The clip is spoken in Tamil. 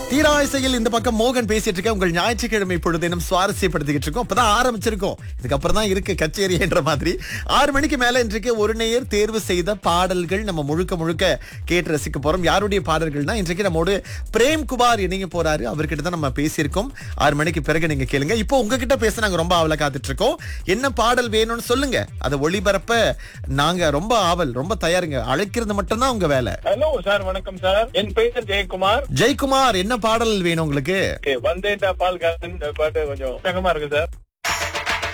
தீராசையில் இந்த பக்கம் மோகன் பேசிட்டு இருக்க உங்கள் ஞாயிற்றுக்கிழமை பொழுதேனும் சுவாரஸ்யப்படுத்திக்கிட்டு இருக்கோம் இப்பதான் ஆரம்பிச்சிருக்கோம் இதுக்கப்புறம் தான் இருக்கு கச்சேரி என்ற மாதிரி ஆறு மணிக்கு மேல இன்றைக்கு ஒரு நேயர் தேர்வு செய்த பாடல்கள் நம்ம முழுக்க முழுக்க கேட்டு ரசிக்க போறோம் யாருடைய பாடல்கள்னா இன்றைக்கு நம்மோடு பிரேம் குமார் இணைங்க போறாரு அவர்கிட்ட தான் நம்ம பேசியிருக்கோம் ஆறு மணிக்கு பிறகு நீங்க கேளுங்க இப்போ உங்ககிட்ட பேச நாங்க ரொம்ப ஆவல காத்துட்டு இருக்கோம் என்ன பாடல் வேணும்னு சொல்லுங்க அதை ஒளிபரப்ப நாங்க ரொம்ப ஆவல் ரொம்ப தயாருங்க அழைக்கிறது மட்டும்தான் உங்க வேலை ஹலோ சார் வணக்கம் சார் என் பெயர் ஜெயக்குமார் ஜெயக்குமார் என்ன பாடல் வேணும் உங்களுக்கு வந்தேன்டா பால் காரன் இந்த பாட்டு கொஞ்சம் வேகமா இருக்கு சார்